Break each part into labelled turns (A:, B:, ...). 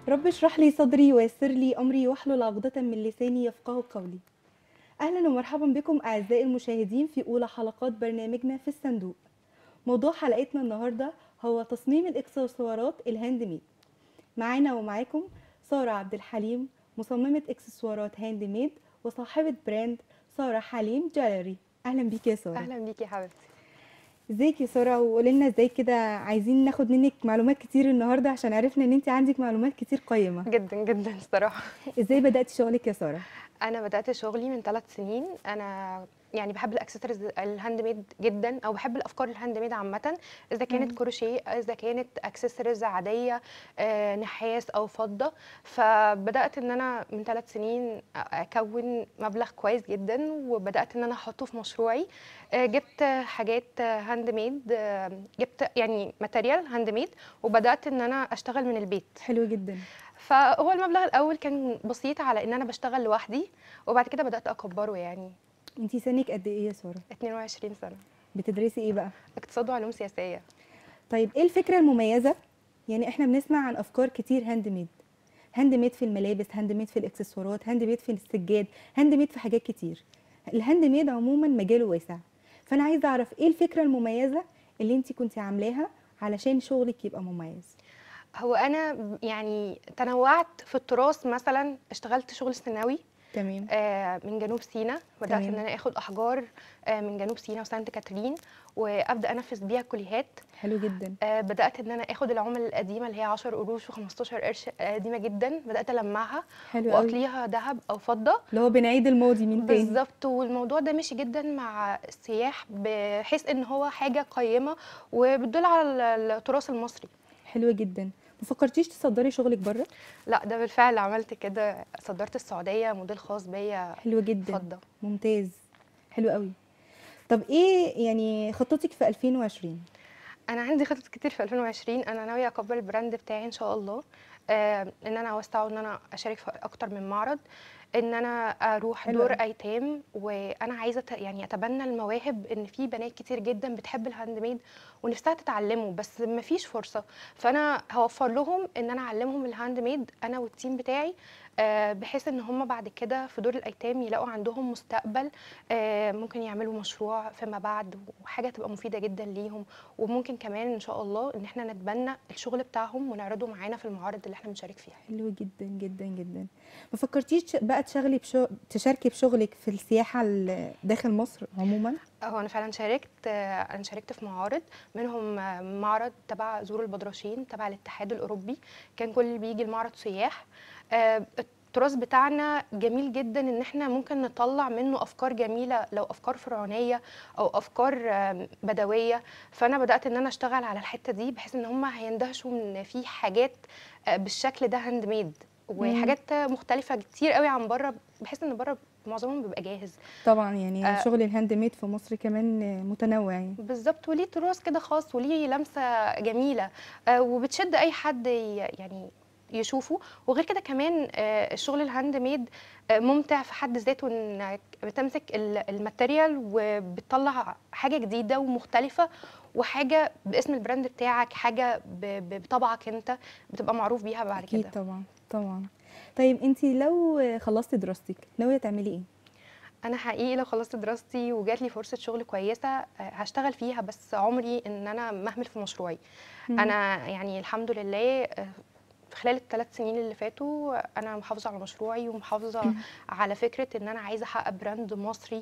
A: رب اشرح لي صدري ويسر لي أمري واحلل عقدة من لساني يفقه قولي أهلا ومرحبا بكم أعزائي المشاهدين في أولى حلقات برنامجنا في الصندوق موضوع حلقتنا النهاردة هو تصميم الإكسسوارات الهاند ميد معانا ومعاكم سارة عبد الحليم مصممة إكسسوارات هاند ميد وصاحبة براند سارة حليم جاليري أهلا بيكي يا سارة
B: اهلا بيكي يا حبيبتي
A: ازيك يا ساره وقولي لنا ازاي كده عايزين ناخد منك معلومات كتير النهارده عشان عرفنا ان انت عندك معلومات كتير قيمه
B: جدا جدا الصراحه
A: ازاي بداتي شغلك يا ساره
B: انا بدات شغلي من ثلاث سنين انا يعني بحب الاكسسوارز الهاند ميد جدا او بحب الافكار الهاند ميد عامه اذا كانت
A: مم.
B: كروشيه اذا كانت اكسسوارز عاديه آه، نحاس او فضه فبدات ان انا من ثلاث سنين اكون مبلغ كويس جدا وبدات ان انا احطه في مشروعي آه، جبت حاجات هاند ميد آه، جبت يعني ماتيريال هاند ميد وبدات ان انا اشتغل من البيت
A: حلو جدا
B: فهو المبلغ الاول كان بسيط على ان انا بشتغل لوحدي وبعد كده بدات اكبره يعني
A: انت سنك قد ايه يا ساره
B: 22 سنه
A: بتدرسي ايه بقى
B: اقتصاد وعلوم سياسيه
A: طيب ايه الفكره المميزه يعني احنا بنسمع عن افكار كتير هاند ميد هاند ميد في الملابس هاند ميد في الاكسسوارات هاند ميد في السجاد هاند ميد في حاجات كتير الهاند ميد عموما مجاله واسع فانا عايزه اعرف ايه الفكره المميزه اللي انت كنت عاملاها علشان شغلك يبقى مميز
B: هو انا يعني تنوعت في التراث مثلا اشتغلت شغل سيناوي
A: تمام
B: آه، من جنوب سيناء بدات
A: تمام.
B: ان انا اخد احجار آه، من جنوب سيناء وسانت كاترين وابدا انفذ بيها كليهات
A: حلو جدا
B: آه، بدات ان انا اخد العمل القديمه اللي هي 10 قروش و15 قرش آه، قديمه جدا بدات المعها
A: حلو قوي
B: واطليها ذهب او فضه
A: اللي هو بنعيد الماضي من تاني
B: بالظبط والموضوع ده مشي جدا مع السياح بحيث ان هو حاجه قيمه وبتدل على التراث المصري
A: حلو جدا ما فكرتيش تصدري شغلك بره
B: لا ده بالفعل عملت كده صدرت السعوديه موديل خاص بيا
A: حلو جدا
B: فضه
A: ممتاز حلو قوي طب ايه يعني خطتك في 2020
B: انا عندي خطط كتير في 2020 انا ناويه اكبر البراند بتاعي ان شاء الله آه ان انا اوسعه ان انا اشارك في اكتر من معرض ان انا اروح
A: حلو
B: دور
A: أوي.
B: ايتام وانا عايزه أت- يعني اتبنى المواهب ان في بنات كتير جدا بتحب الهاند ميد ونفسها تتعلمه بس مفيش فرصه فانا هوفر لهم ان انا اعلمهم الهاند ميد انا والتيم بتاعي آه، بحيث ان هم بعد كده في دور الايتام يلاقوا عندهم مستقبل آه، ممكن يعملوا مشروع فيما بعد وحاجه تبقى مفيده جدا ليهم وممكن كمان ان شاء الله ان احنا نتبنى الشغل بتاعهم ونعرضه معانا في المعارض اللي احنا بنشارك فيها
A: حلو جدا جدا جدا ما فكرتيش تش- بقى تشغلي بشو... تشاركي بشغلك في السياحه ال- داخل مصر عموما
B: هو انا فعلا شاركت آه، انا شاركت في معارض منهم آه، معرض تبع زور البدرشين تبع الاتحاد الاوروبي كان كل اللي بيجي المعرض سياح آه، التراث بتاعنا جميل جدا ان احنا ممكن نطلع منه افكار جميله لو افكار فرعونيه او افكار آه، بدويه فانا بدات ان انا اشتغل على الحته دي بحيث ان هم هيندهشوا ان في حاجات آه، بالشكل ده هاند ميد وحاجات مختلفه كتير قوي عن بره بحيث ان بره معظمهم بيبقى جاهز
A: طبعا يعني
B: آه.
A: شغل الهاند ميد في مصر كمان متنوع يعني
B: بالظبط وليه تراث كده خاص وليه لمسه جميله آه، وبتشد اي حد ي- يعني يشوفه وغير كده كمان آه، الشغل الهاند ميد آه، ممتع في حد ذاته انك بتمسك ال- الماتيريال وبتطلع حاجه جديده ومختلفه وحاجه باسم البراند بتاعك حاجه ب- ب- بطبعك انت بتبقى معروف بيها بعد
A: اكيد
B: كده
A: طبعا طبعا طيب انت لو خلصتي دراستك ناويه تعملي ايه
B: انا حقيقي لو خلصت دراستي وجات لي فرصه شغل كويسه آه، هشتغل فيها بس عمري ان انا مهمل في مشروعي
A: مم.
B: انا يعني الحمد لله آه، في خلال الثلاث سنين اللي فاتوا انا محافظه على مشروعي ومحافظه على فكره ان انا عايزه احقق براند مصري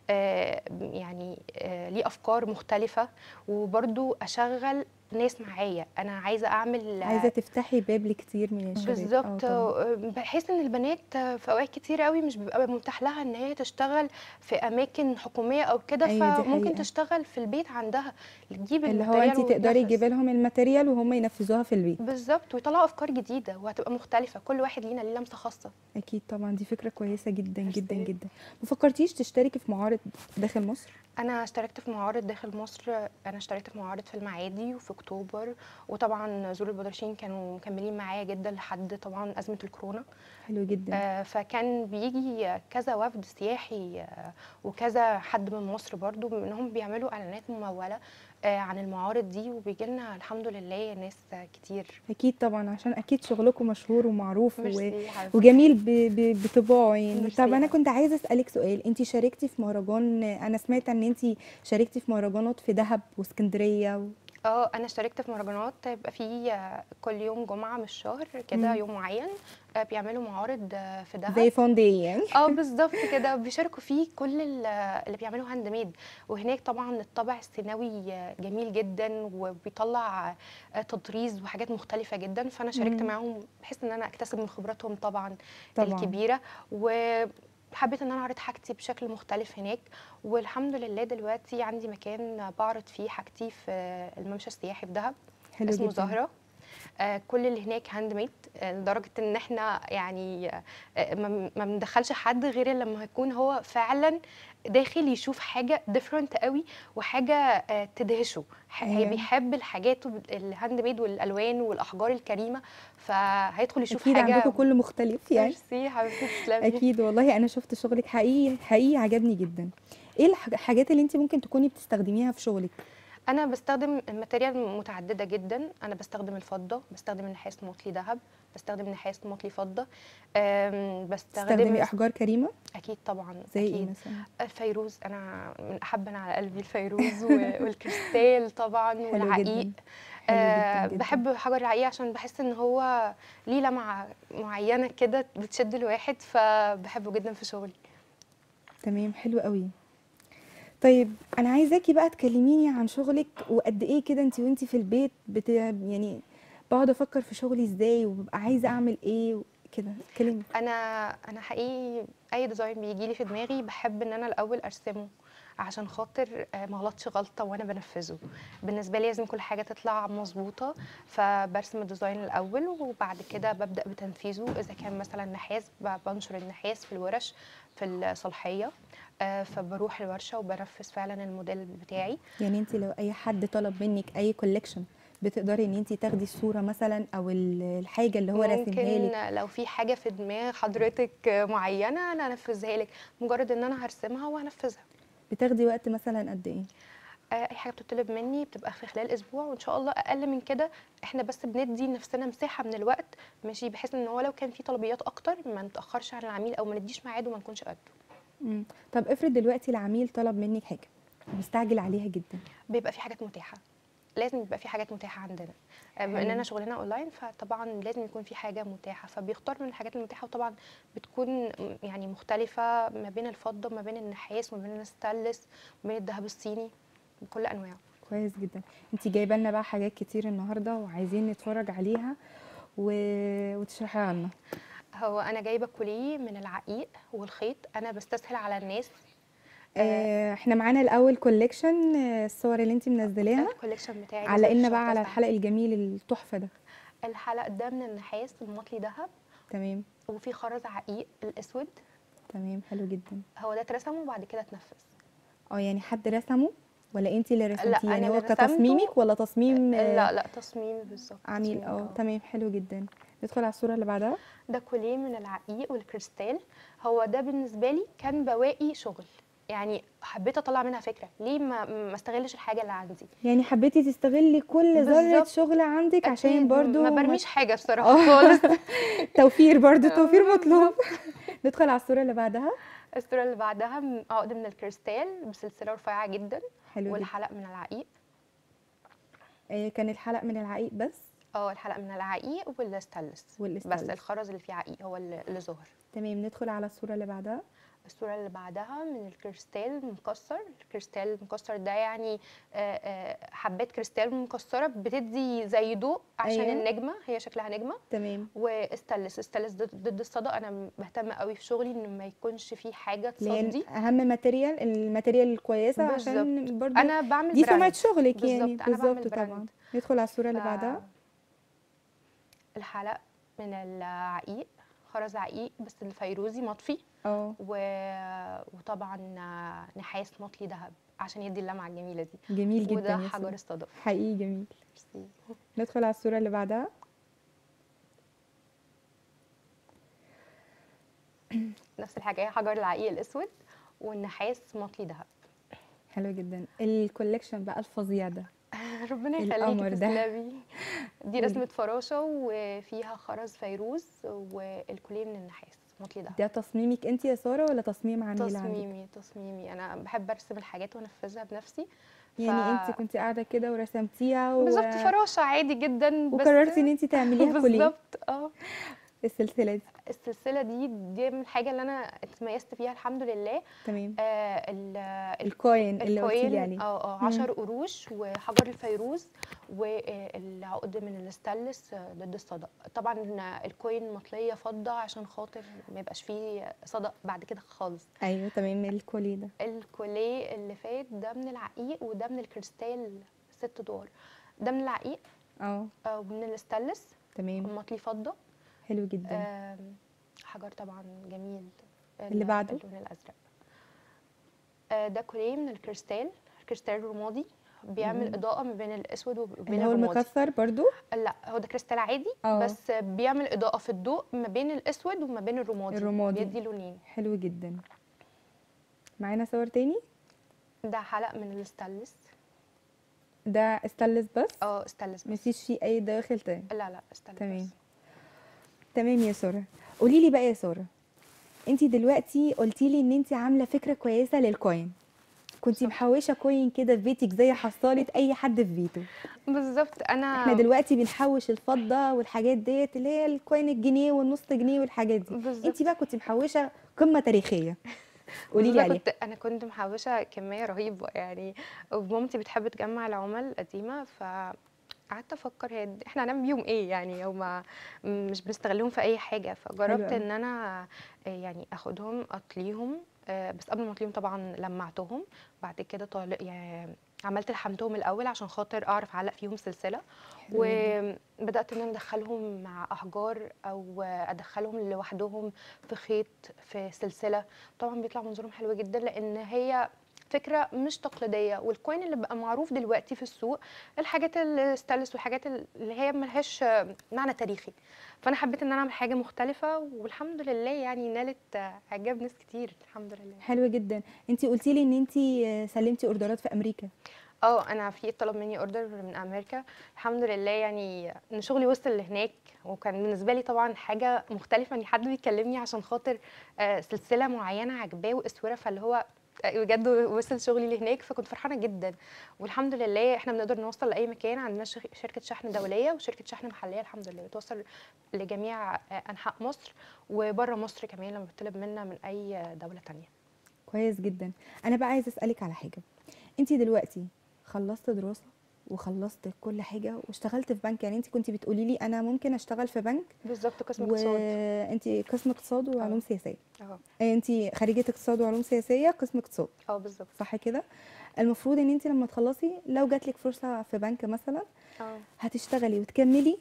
B: آه، يعني آه، ليه افكار مختلفه وبرضو اشغل ناس معايا انا عايزه اعمل
A: عايزه تفتحي باب لكتير من الشباب آه
B: بالظبط
A: طبعاً.
B: بحيث ان البنات في اوقات كتير قوي مش بيبقى متاح لها ان هي تشتغل في اماكن حكوميه او كده
A: أيوة دي
B: فممكن
A: حقيقة.
B: تشتغل في البيت عندها تجيب
A: اللي هو
B: الماتيريال
A: انت تقدري
B: وتنفذ.
A: تجيبي لهم الماتيريال وهم ينفذوها في البيت
B: بالظبط ويطلعوا افكار جديده وهتبقى مختلفه كل واحد لينا ليه لمسه خاصه
A: اكيد طبعا دي فكره كويسه جدا جدا
B: ميرسي.
A: جدا ما فكرتيش تشتركي في معارض داخل مصر
B: انا اشتركت في معارض داخل مصر انا اشتركت في معارض في المعادي وفي اكتوبر وطبعا زور البدرشين كانوا مكملين معايا جدا لحد طبعا ازمه الكورونا
A: حلو جدا
B: آه، فكان بيجي كذا وفد سياحي آه، وكذا حد من مصر برضو منهم بيعملوا اعلانات مموله آه، عن المعارض دي وبيجي لنا الحمد لله ناس كتير
A: اكيد طبعا عشان اكيد شغلكم مشهور ومعروف و...
B: ميرسي يا حبيبتي.
A: وجميل ب... ب... بطباعه يعني
B: ميرسي
A: طب
B: يا
A: انا
B: حبيبتي.
A: كنت عايزه اسالك سؤال انت شاركتي في مهرجان انا سمعت ان انت شاركتي في مهرجانات في دهب واسكندريه و...
B: اه انا اشتركت في مهرجانات يبقى في آه، كل يوم جمعه من الشهر كده
A: مم.
B: يوم معين آه، بيعملوا معارض آه، في دهب
A: زي فان داي يعني
B: اه بالظبط كده بيشاركوا فيه كل ال- اللي بيعملوا هاند ميد وهناك طبعا الطابع السيناوي جميل جدا وبيطلع تطريز وحاجات مختلفه جدا فانا شاركت
A: مم.
B: معاهم بحيث ان انا اكتسب من خبراتهم طبعا,
A: طبعا
B: الكبيره وحبيت ان انا اعرض حاجتي بشكل مختلف هناك والحمد لله دلوقتي عندي مكان بعرض فيه حاجتي في الممشى السياحي في دهب
A: حلو
B: اسمه
A: جدا
B: زهره آه، كل اللي هناك هاند ميد آه، لدرجه ان احنا يعني آه، ما ما بندخلش حد غير لما يكون هو فعلا داخل يشوف حاجه ديفرنت قوي وحاجه آه، تدهشه ح-
A: أيوة.
B: بيحب الحاجات وب- الهاند ميد والالوان والاحجار الكريمه فهيدخل يشوف
A: اكيد
B: حاجه
A: عندكم كله مختلف يعني
B: ميرسي حبيبتي تسلمي
A: اكيد والله انا شفت شغلك حقيقي حقيقي عجبني جدا ايه الح- الحاجات اللي انت ممكن تكوني بتستخدميها في شغلك
B: انا بستخدم ماتيريال متعدده جدا انا بستخدم الفضه بستخدم النحاس موتلي ذهب بستخدم نحاس موتلي فضه أم، بستخدم
A: تستخدمي احجار كريمه
B: اكيد طبعا
A: زي ايه
B: اكيد
A: مثلا
B: الفيروز انا من احب انا على قلبي الفيروز و- والكريستال طبعا
A: حلو
B: والعقيق
A: جدا حلو
B: آه
A: جدا, جدا.
B: بحب حجر العقيق عشان بحس ان هو ليه لمعه معينه كده بتشد الواحد فبحبه جدا في شغلي
A: تمام حلو قوي طيب انا عايزاكي بقى تكلميني عن شغلك وقد ايه كده انت وانت في البيت بت... يعني بقعد افكر في شغلي ازاي وببقى عايزه اعمل ايه كده اتكلمي
B: انا انا حقيقي اي ديزاين بيجي لي في دماغي بحب ان انا الاول ارسمه عشان خاطر آه، ما غلطش غلطه وانا بنفذه بالنسبه لي لازم كل حاجه تطلع مظبوطه فبرسم الديزاين الاول وبعد كده ببدا بتنفيذه اذا كان مثلا نحاس ب- بنشر النحاس في الورش في الصلاحيه آه، فبروح الورشه وبنفذ فعلا الموديل بتاعي
A: يعني انت لو اي حد طلب منك اي كولكشن بتقدري ان انت تاخدي الصوره مثلا او ال- الحاجه اللي هو راسمها لك
B: ممكن لو في حاجه في دماغ حضرتك معينه انا انفذها لك مجرد ان انا هرسمها وهنفذها
A: بتاخدي وقت مثلا قد ايه
B: آه، اي حاجه بتطلب مني بتبقى في خلال اسبوع وان شاء الله اقل من كده احنا بس بندي لنفسنا مساحه من الوقت ماشي بحيث ان هو لو كان في طلبيات اكتر ما نتاخرش على العميل او ما نديش ميعاد وما نكونش قده
A: مم. طب افرض دلوقتي العميل طلب منك حاجه مستعجل عليها جدا
B: بيبقى في حاجات متاحه لازم يبقى في حاجات متاحه عندنا آه، بما
A: حلو.
B: اننا شغلنا اونلاين فطبعا لازم يكون في حاجه متاحه فبيختار من الحاجات المتاحه وطبعا بتكون م- يعني مختلفه ما بين الفضه ما بين النحاس ما بين الستانلس ما بين الذهب الصيني بكل انواعه
A: كويس جدا انت جايبه لنا بقى حاجات كتير النهارده وعايزين نتفرج عليها و... وتشرحيها لنا
B: هو انا جايبه كوليه من العقيق والخيط انا بستسهل على الناس
A: آه، احنا معانا الاول كوليكشن الصور اللي انت منزلاها
B: الكوليكشن بتاعي
A: علقنا بقى على
B: الحلقه
A: الحلق الجميل التحفه ده
B: الحلق ده من النحاس المطلي ذهب
A: تمام
B: وفي خرز عقيق الاسود
A: تمام حلو جدا
B: هو ده اترسم وبعد كده اتنفذ
A: اه يعني حد رسمه ولا انت اللي رسمتيه
B: أنا
A: يعني
B: اللي
A: هو كتصميمك
B: رسمته.
A: ولا تصميم آه،
B: لا لا تصميم بالظبط
A: عميل
B: تصميم،
A: اه تمام حلو جدا ندخل على الصوره اللي بعدها
B: ده كوليه من العقيق والكريستال هو ده بالنسبه لي كان بواقي شغل يعني حبيت اطلع منها فكره ليه ما ما استغلش الحاجه اللي عندي
A: يعني حبيتي تستغلي كل ذره
B: بالظبط.
A: شغل عندك عشان
B: أكيد،
A: برضو
B: ما
A: ما-
B: برميش حاجه بصراحه خالص
A: توفير برضو توفير
B: آه،
A: مطلوب ندخل على الصوره اللي بعدها
B: الصوره اللي بعدها م- عقد من الكريستال بسلسله رفيعه جدا
A: حلو جدا
B: والحلق من العقيق
A: آه، كان الحلق من العقيق بس
B: اه الحلق من العقيق والستانلس بس
A: والستانلس.
B: الخرز اللي فيه عقيق هو اللي اللي ظهر
A: تمام ندخل على الصوره اللي بعدها
B: الصورة اللي بعدها من الكريستال مكسر الكريستال المكسر ده يعني آه، آه، حبات كريستال مكسرة بتدي زي ضوء عشان
A: أيوة.
B: النجمة هي شكلها نجمة
A: تمام
B: واستانلس استانلس ضد ضد الصدى انا بهتم قوي في شغلي ان ما يكونش فيه حاجة تصدي
A: لان اهم ماتيريال الماتيريال الكويسه عشان برضو
B: انا بعمل
A: دي سمعه
B: براند.
A: شغلك يعني
B: بالظبط، أنا بعمل
A: بالظبط
B: براند.
A: طبعا ندخل على الصوره اللي
B: ف-
A: بعدها
B: الحلق من العقيق خرز عقيق بس الفيروزي مطفي
A: اه
B: و... وطبعا آه، نحاس مطلي ذهب عشان يدي اللمعه الجميله دي
A: جميل جدا
B: وده
A: يا
B: حجر
A: سورة.
B: الصدف
A: حقيقي جميل
B: ميرسي.
A: ندخل على الصورة اللي بعدها
B: نفس الحاجه هي حجر العقيق الاسود والنحاس مطلي ذهب
A: حلو جدا الكوليكشن بقى الفظيع ده
B: ربنا
A: القمر
B: يخليكي
A: ده.
B: تسلمي دي رسمه فراشه وفيها خرز فيروز والكوليه من النحاس مطلي ذهب
A: ده تصميمك انت يا سارة ولا تصميم عميل عندك
B: تصميمي تصميمي انا بحب ارسم الحاجات وانفذها بنفسي
A: يعني
B: ف-
A: انت كنت قاعدة كده ورسمتيها و...
B: بالظبط فراشه عادي جدا بس
A: وقررتي ان انت تعمليها كوليه
B: بالظبط اه
A: السلسلة دي
B: السلسله دي دي من الحاجه اللي انا اتميزت فيها الحمد لله
A: تمام
B: آه ال-
A: الكوين اللي قلتي لي
B: الكوين
A: عليه
B: اه اه
A: مم.
B: 10 قروش وحجر الفيروز والعقد من الاستانلس آه، ضد الصدأ طبعا الكوين مطليه فضه عشان خاطر ما يبقاش فيه صدأ بعد كده خالص
A: ايوه تمام الكوليه ده
B: الكوليه اللي فات ده من العقيق وده من الكريستال ست دور ده من العقيق
A: اه
B: آه، ومن الاستانلس
A: تمام
B: مطلي فضه
A: حلو جدا
B: آم، حجر طبعا جميل
A: اللي
B: ال-
A: بعده؟
B: اللون الازرق آه، ده كوليه من الكريستال الكريستال الرمادي بيعمل
A: مم.
B: اضاءه ما بين الاسود وبين
A: اللي هو
B: الرمادي
A: المكسر برضو
B: لا هو ده كريستال عادي
A: اه.
B: بس بيعمل اضاءه في الضوء ما بين الاسود وما بين الرمادي
A: الرمادي.
B: بيدي لونين
A: حلو جدا معانا صور تاني
B: ده حلق من الستانلس
A: ده استانلس بس
B: اه استانلس بس
A: مفيش فيه اي دواخل تاني
B: لا لا استانلس
A: تمام.
B: بس.
A: تمام يا ساره قولي لي بقى يا ساره انت دلوقتي قلتي لي ان انت عامله فكره كويسه للكوين كنت
B: صح.
A: محوشه كوين كده في بيتك زي حصاله اي حد في بيته
B: بالظبط انا
A: احنا دلوقتي بنحوش الفضه والحاجات ديت اللي هي الكوين الجنيه والنص جنيه والحاجات دي
B: بالظبط
A: انت بقى كنت محوشه قمه تاريخيه قولي لي
B: بالظبط
A: عليها
B: كنت انا كنت محوشه كميه رهيبه يعني ومامتي بتحب تجمع العمل القديمه ف قعدت افكر هي د- احنا هنعمل بيهم ايه يعني هما مش بنستغلهم في اي حاجه فجربت
A: أوي.
B: ان انا آه، يعني اخدهم اطليهم آه، بس قبل ما اطليهم طبعا لمعتهم بعد كده طال يعني عملت لحمتهم الاول عشان خاطر اعرف اعلق فيهم سلسله
A: حلو جداً.
B: وبدات ان انا ادخلهم مع احجار او ادخلهم لوحدهم في خيط في سلسله طبعا بيطلع منظرهم حلو جدا لان هي فكره مش تقليديه والكوين اللي بقى معروف دلوقتي في السوق الحاجات الستانلس والحاجات اللي هي ملهاش معنى تاريخي فانا حبيت ان انا اعمل حاجه مختلفه والحمد لله يعني نالت اعجاب ناس كتير الحمد لله
A: حلو جدا انت قلتي لي ان انت سلمتي اوردرات في امريكا
B: اه انا في طلب مني اوردر من امريكا الحمد لله يعني ان شغلي وصل لهناك وكان بالنسبه لي طبعا حاجه مختلفه ان حد بيكلمني عشان خاطر آه، سلسله معينه عجباه واسوره فاللي هو بجد وصل شغلي لهناك فكنت فرحانه جدا والحمد لله احنا بنقدر نوصل لاي مكان عندنا شر- شركه شحن دوليه وشركه شحن محليه الحمد لله بتوصل لجميع آه، انحاء مصر وبره مصر كمان لما بتطلب منا من اي دوله تانية
A: كويس جدا انا بقى عايزه اسالك على حاجه انت دلوقتي خلصت دراسه وخلصت كل حاجه واشتغلت في بنك يعني انت كنت بتقولي لي انا ممكن اشتغل في بنك
B: بالظبط قسم اقتصاد
A: وانت قسم اقتصاد وعلوم
B: اه.
A: سياسيه
B: اه
A: انت خريجه اقتصاد وعلوم سياسيه قسم اقتصاد
B: اه بالظبط
A: صح كده المفروض ان انت لما تخلصي لو جات لك فرصه في بنك مثلا
B: اه
A: هتشتغلي وتكملي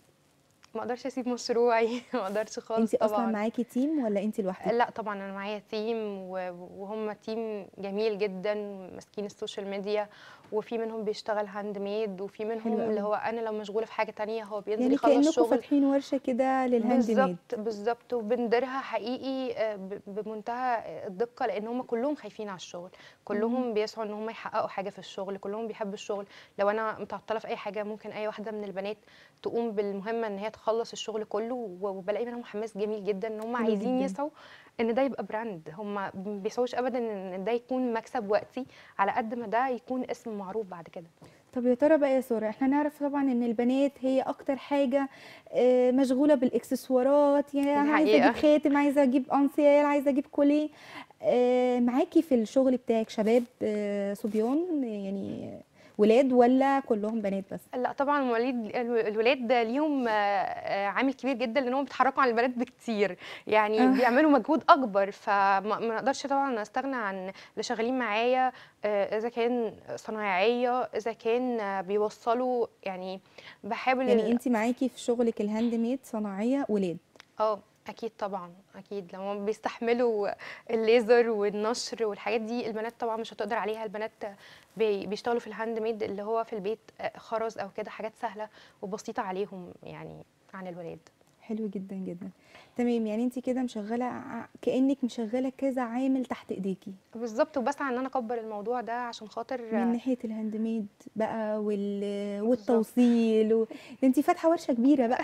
B: ما اقدرش اسيب مشروعي ما اقدرش خالص
A: انت اصلا
B: طبعا
A: معاكي تيم ولا انت لوحدك
B: لا طبعا انا معايا تيم و- وهم تيم جميل جدا ماسكين السوشيال ميديا وفي منهم بيشتغل هاند ميد وفي منهم
A: حلو
B: اللي
A: قوي.
B: هو انا لو مشغوله في حاجه تانية هو بينزل
A: يعني
B: يخلص
A: كانكم
B: شغل
A: فاتحين ورشه كده للهاند ميد
B: بالظبط بالظبط وبنديرها حقيقي آه، ب- بمنتهى الدقه لان هم كلهم خايفين على الشغل كلهم بيسعوا ان هم يحققوا حاجه في الشغل كلهم بيحبوا الشغل لو انا متعطله في اي حاجه ممكن اي واحده من البنات تقوم بالمهمه ان هي تخلص الشغل كله و- وبلاقي منهم حماس جميل جدا ان هم
A: حلو
B: عايزين
A: جداً.
B: يسعوا ان ده يبقى براند هم ما بيسعوش ابدا ان ده يكون مكسب وقتي على قد ما ده يكون اسم معروف بعد كده
A: طب يا ترى بقى يا ساره احنا نعرف طبعا ان البنات هي اكتر حاجه آه، مشغوله بالاكسسوارات يعني عايزه
B: حقيقة.
A: اجيب خاتم عايزه اجيب انسيال عايزه اجيب كوليه آه، معاكي في الشغل بتاعك شباب آه، صبيان يعني ولاد ولا كلهم بنات بس
B: لا طبعا مواليد الولاد ليهم آه، آه، عامل كبير جدا لانهم بيتحركوا عن البنات بكتير يعني
A: آه.
B: بيعملوا مجهود اكبر فما ما نقدرش طبعا استغنى عن اللي شغالين معايا آه، اذا كان صنايعيه اذا كان آه، بيوصلوا يعني بحاول
A: يعني انت معاكي في شغلك الهاند ميد صناعيه ولاد
B: اه اكيد طبعا اكيد لما بيستحملوا الليزر والنشر والحاجات دي البنات طبعا مش هتقدر عليها البنات بي- بيشتغلوا في الهاند ميد اللي هو في البيت آه، خرز او كده حاجات سهله وبسيطه عليهم يعني عن الولاد
A: حلو جدا جدا تمام يعني انت كده مشغله ع- كانك مشغله كذا عامل تحت ايديكي
B: بالظبط وبسعى ان انا اكبر الموضوع ده عشان خاطر
A: من ناحيه الهاند ميد بقى وال... والتوصيل و... ده انت فاتحه ورشه كبيره بقى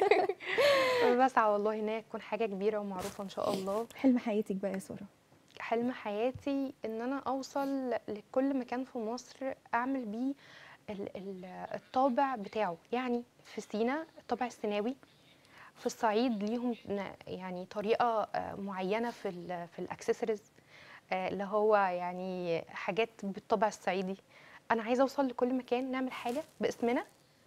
B: بسعى والله ان هي تكون حاجه كبيره ومعروفه ان شاء الله
A: حلم حياتك بقى يا ساره
B: حلم حياتي ان انا اوصل لكل مكان في مصر اعمل بيه ال- ال- الطابع بتاعه يعني في سينا الطابع السيناوي في الصعيد ليهم ن- يعني طريقه آه، معينه في ال في الاكسسوارز اللي هو يعني حاجات بالطابع الصعيدي انا عايزه اوصل لكل مكان نعمل حاجه باسمنا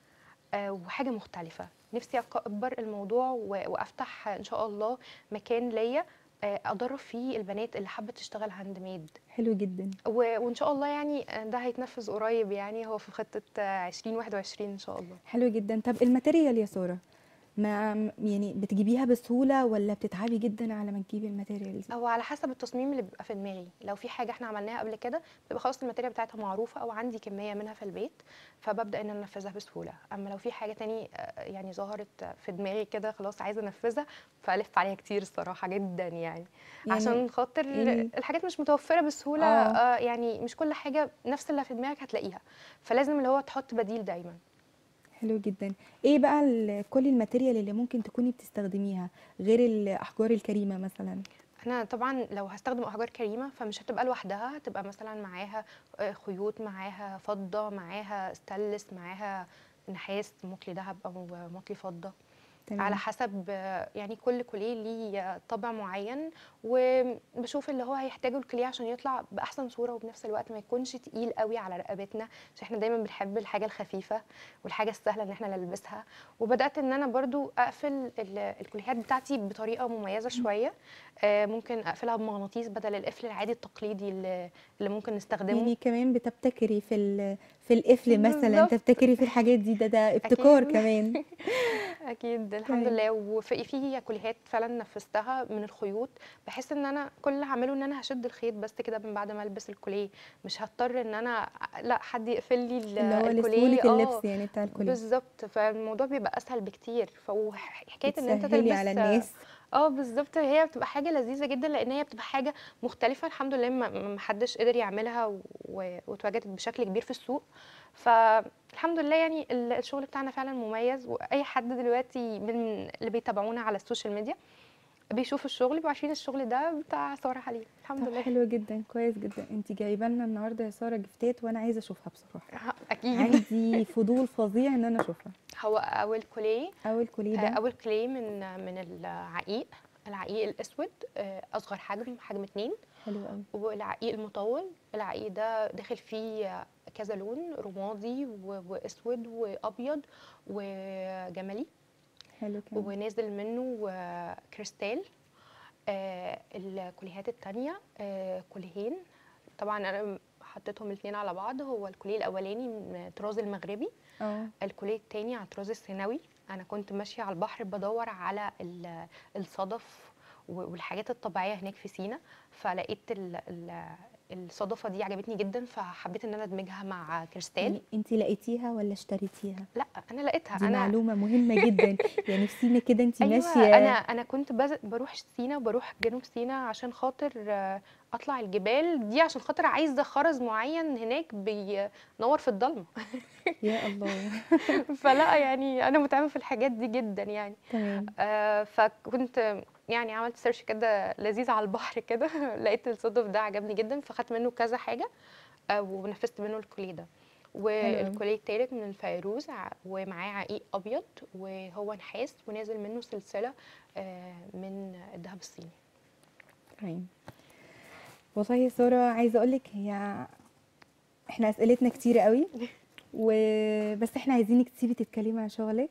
B: آه، وحاجه مختلفه نفسي اكبر الموضوع و- وافتح ان شاء الله مكان ليا آه، ادرب فيه البنات اللي حابه تشتغل هاند ميد
A: حلو جدا
B: و- وان شاء الله يعني آه، ده هيتنفذ قريب يعني هو في خطه آه، 2021 ان شاء الله
A: حلو جدا طب الماتيريال يا ساره ما يعني بتجيبيها بسهوله ولا بتتعبي جدا على ما تجيبي الماتيريال دي
B: هو على حسب التصميم اللي بيبقى في دماغي لو في حاجه احنا عملناها قبل كده بتبقى خلاص الماتيريال بتاعتها معروفه او عندي كميه منها في البيت فببدا ان انا انفذها بسهوله اما لو في حاجه تاني آه، يعني ظهرت في دماغي كده خلاص عايزه انفذها فالف عليها كتير الصراحه جدا يعني,
A: يعني
B: عشان خاطر
A: يعني-
B: الحاجات مش متوفره بسهوله
A: آه.
B: آه يعني مش كل حاجه نفس اللي في دماغك هتلاقيها فلازم اللي هو تحط بديل دايما
A: حلو جدا ايه بقى ال- كل الماتيريال اللي ممكن تكوني بتستخدميها غير الاحجار الكريمه مثلا
B: انا طبعا لو هستخدم احجار كريمه فمش هتبقى لوحدها هتبقى مثلا معاها آه، خيوط معاها فضه معاها ستانلس معاها نحاس مطلي ذهب او مطلي فضه
A: تمام
B: على حسب آه، يعني كل كوليه ليه طبع معين وبشوف اللي هو هيحتاجه الكوليه عشان يطلع باحسن صوره وبنفس الوقت ما يكونش تقيل قوي على رقبتنا عشان احنا دايما بنحب الحاجه الخفيفه والحاجه السهله ان احنا نلبسها وبدات ان انا برضو اقفل ال- الكوليهات بتاعتي بطريقه مميزه شويه آه، ممكن اقفلها بمغناطيس بدل القفل العادي التقليدي اللي اللي ممكن نستخدمه
A: يعني كمان بتبتكري في ال- في القفل مثلا
B: بالظبط.
A: تبتكري في الحاجات دي ده ده ابتكار
B: أكيد.
A: كمان
B: اكيد الحمد
A: تمام.
B: لله وفي في كليهات فعلا نفذتها من الخيوط بحس ان انا كل اللي هعمله ان انا هشد الخيط بس كده من بعد ما البس الكوليه مش هضطر ان انا لا حد يقفل لي ال-
A: اللي هو
B: الكوليه
A: لسهوله
B: آه،
A: اللبس يعني بتاع الكوليه
B: بالظبط فالموضوع بيبقى اسهل بكتير فحكايه ان انت
A: بتسهلي
B: تلبس
A: على الناس
B: اه بالظبط هي بتبقى حاجه لذيذه جدا لان هي بتبقى حاجه مختلفه الحمد لله ما ما حدش قدر يعملها و- واتواجدت بشكل كبير في السوق فالحمد لله يعني ال- الشغل بتاعنا فعلا مميز واي حد دلوقتي من اللي بيتابعونا على السوشيال ميديا بيشوف الشغل بيبقوا عارفين الشغل ده بتاع ساره حليم الحمد
A: طب
B: لله
A: حلو جدا كويس جدا انت جايبه لنا النهارده يا ساره جفتات وانا عايزه اشوفها بصراحه
B: اكيد
A: عندي فضول فظيع ان انا اشوفها
B: هو اول كوليه
A: اول كوليه
B: آه،
A: ده
B: اول كلي من من العقيق العقيق الاسود آه، اصغر حجم حجم اتنين
A: حلو قوي
B: والعقيق المطول العقيق ده داخل فيه كذا لون رمادي و- واسود وابيض وجملي
A: حلو كمان
B: ونازل منه آه، كريستال آه، الكوليهات التانية آه، كوليهين طبعا انا حطيتهم الاثنين على بعض هو الكوليه الاولاني من طراز المغربي
A: اه
B: الكوليه التاني على الطراز الثانوي انا كنت ماشيه على البحر بدور على ال- الصدف و- والحاجات الطبيعيه هناك في سينا فلقيت ال- ال- الصدفه دي عجبتني جدا فحبيت ان انا ادمجها مع كريستال
A: يعني انت لقيتيها ولا اشتريتيها
B: لا انا لقيتها
A: دي
B: انا
A: معلومه مهمه جدا يعني في سينا كده انت
B: ايوه
A: ماشيه
B: انا انا كنت بز- بروح سينا وبروح جنوب سينا عشان خاطر آه، اطلع الجبال دي عشان خاطر عايزه خرز معين هناك بينور في الضلمه
A: يا الله
B: فلا يعني انا متعبه في الحاجات دي جدا يعني
A: تمام
B: آه، فكنت يعني عملت سيرش كده لذيذ على البحر كده لقيت الصدف ده عجبني جدا فخدت منه كذا حاجه آه، ونفذت منه الكوليه ده والكوليه التالت من الفيروز ع- ومعاه عقيق ابيض وهو نحاس ونازل منه سلسله آه، من الذهب الصيني
A: تمام والله يا ساره عايزه اقول لك هي احنا اسئلتنا كتير قوي وبس احنا عايزينك تسيبي تتكلمي عن شغلك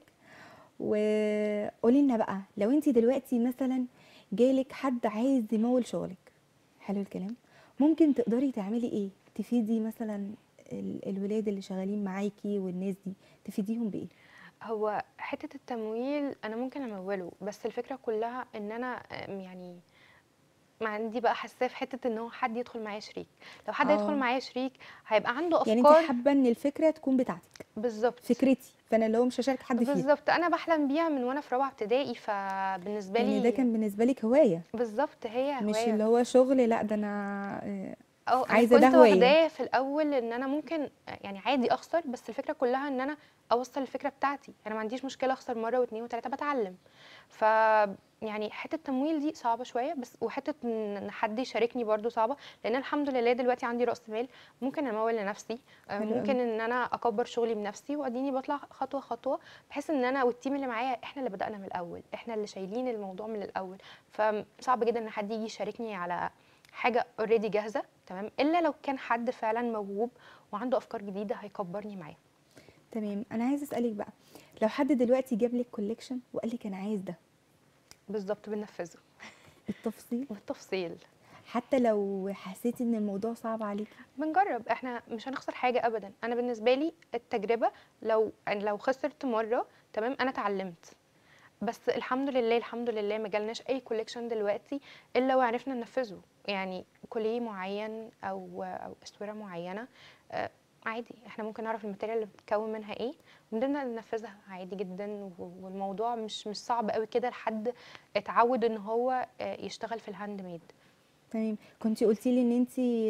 A: وقولي لنا بقى لو انت دلوقتي مثلا جالك حد عايز يمول شغلك حلو الكلام ممكن تقدري تعملي ايه تفيدي مثلا ال- الولاد اللي شغالين معاكي والناس دي تفيديهم بايه
B: هو حتة التمويل أنا ممكن أموله بس الفكرة كلها إن أنا آم، يعني ما عندي بقى حساسية في حتة إن هو حد يدخل معايا شريك لو حد يدخل
A: اه
B: معايا شريك هيبقى عنده
A: يعني انت
B: أفكار
A: حابه ان الفكره تكون بتاعتك
B: بالظبط
A: فكرتي فانا اللي هو مش هشارك حد فيها
B: بالظبط أنا بحلم بيها من وأنا في رابعة ابتدائي فبالنسبة
A: يعني ده
B: لي
A: كان بالنسبه لك هوايه
B: بالظبط هي
A: مش
B: هواية
A: اللي هو شغل لا ده انا آه،
B: اه انا
A: عايزه ده
B: كنت
A: هوايه
B: واخداه في الاول ان انا ممكن يعني عادي اخسر بس الفكره كلها ان انا اوصل الفكره بتاعتي انا ما عنديش مشكله اخسر مره واثنين وثلاثه بتعلم ف يعني حته التمويل دي صعبه شويه بس وحته ان حد يشاركني برضو صعبه لان الحمد لله دلوقتي عندي راس مال ممكن امول لنفسي آه،
A: حلو قوي
B: ممكن ان انا اكبر شغلي بنفسي واديني بطلع خطوه خطوه بحيث ان انا والتيم اللي معايا احنا اللي بدانا من الاول احنا اللي شايلين الموضوع من الاول فصعب جدا ان حد يجي يشاركني على حاجه اوريدي جاهزه تمام الا لو كان حد فعلا موهوب وعنده افكار جديده هيكبرني معاه
A: تمام انا عايزه اسالك بقى لو حد دلوقتي جاب لك كوليكشن وقال لك انا عايز ده
B: بالظبط بننفذه
A: التفصيل
B: بالتفصيل
A: حتى لو حسيتي ان الموضوع صعب عليكي
B: بنجرب احنا مش هنخسر حاجه ابدا انا بالنسبه لي التجربه لو لو خسرت مره تمام انا اتعلمت بس الحمد لله الحمد لله ما جالناش اي كوليكشن دلوقتي الا وعرفنا ننفذه يعني كوليه معين او او اسوره معينه آه، عادي احنا ممكن نعرف الماتيريال اللي بتتكون منها ايه ونبدا ننفذها عادي جدا و- والموضوع مش مش صعب قوي كده لحد اتعود ان هو آه، يشتغل في الهاند ميد
A: تمام كنتي قلتي لي ان انت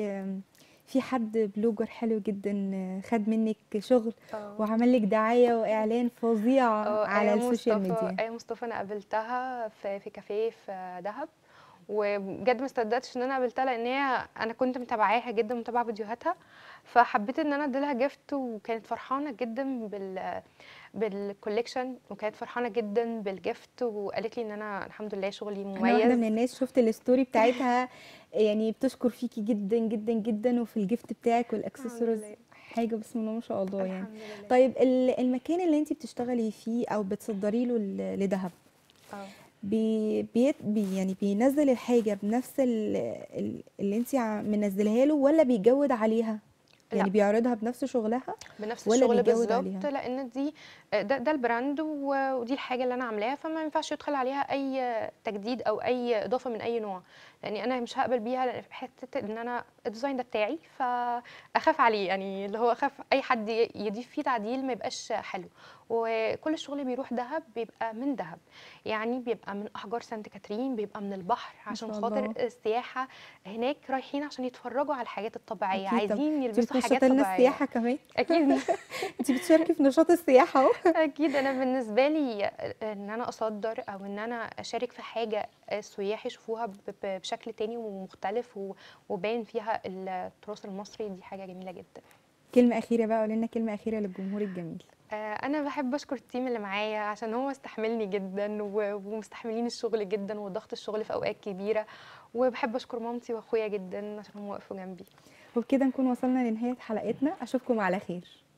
A: في حد بلوجر حلو جدا آه، خد منك شغل
B: اه
A: وعمل لك دعايه واعلان فظيع
B: اه
A: على
B: آية
A: السوشيال
B: مصطفى
A: ميديا
B: آية مصطفى انا قابلتها في في كافيه في دهب وبجد ما صدقتش ان انا قابلتها لان هي انا كنت متابعاها جدا متابعه فيديوهاتها فحبيت ان انا اديلها جيفت وكانت فرحانه جدا بال بالكوليكشن وكانت فرحانه جدا بالجيفت وقالت لي ان انا الحمد لله شغلي
A: انا واحده من
B: مميز
A: الناس شفت الستوري بتاعتها يعني بتشكر فيكي جدا جدا جدا وفي الجيفت بتاعك
B: الحمد
A: والاكسسوارز
B: لله
A: حاجه بسم الله ما شاء الله يعني
B: الحمد لله
A: طيب ال- المكان اللي انت بتشتغلي فيه او بتصدري له ل- لدهب
B: اه
A: بي بي بي يعني بينزل الحاجه بنفس ال- ال- اللي انت منزلها له ولا بيجود عليها يعني
B: لا
A: بيعرضها بنفس شغلها
B: بنفس
A: ولا
B: الشغل
A: بيجود
B: بالظبط
A: عليها
B: لان دي ده, ده البراند و- ودي الحاجه اللي انا عاملاها فما ينفعش يدخل عليها اي تجديد او اي اضافه من اي نوع لاني انا مش هقبل بيها لأن في حته ان انا الديزاين ده بتاعي فاخاف عليه يعني اللي هو اخاف اي حد ي- يضيف فيه تعديل ما يبقاش حلو وكل الشغل بيروح دهب بيبقى من دهب يعني بيبقى من احجار سانت كاترين بيبقى من البحر
A: ما
B: عشان
A: شاء
B: خاطر
A: الله
B: السياحه هناك رايحين عشان يتفرجوا على الحاجات الطبيعيه
A: اكيد طب
B: عايزين
A: انت
B: يلبسوا حاجات
A: بتنشطي لنا
B: طبيعيه
A: السياحه كمان
B: اكيد
A: انت بتشاركي في نشاط السياحه اهو
B: اكيد انا بالنسبه لي ان انا اصدر او ان انا اشارك في حاجه السياح يشوفوها ب- ب- بشكل تاني ومختلف و- وباين فيها التراث المصري دي حاجه جميله جدا
A: كلمه اخيره بقى قولي لنا كلمه اخيره للجمهور الجميل
B: آه، انا بحب اشكر التيم اللي معايا عشان هو استحملني جدا و- ومستحملين الشغل جدا وضغط الشغل في اوقات كبيره وبحب اشكر مامتي واخويا جدا عشان هم وقفوا جنبي
A: وبكده نكون وصلنا لنهايه حلقتنا اشوفكم على خير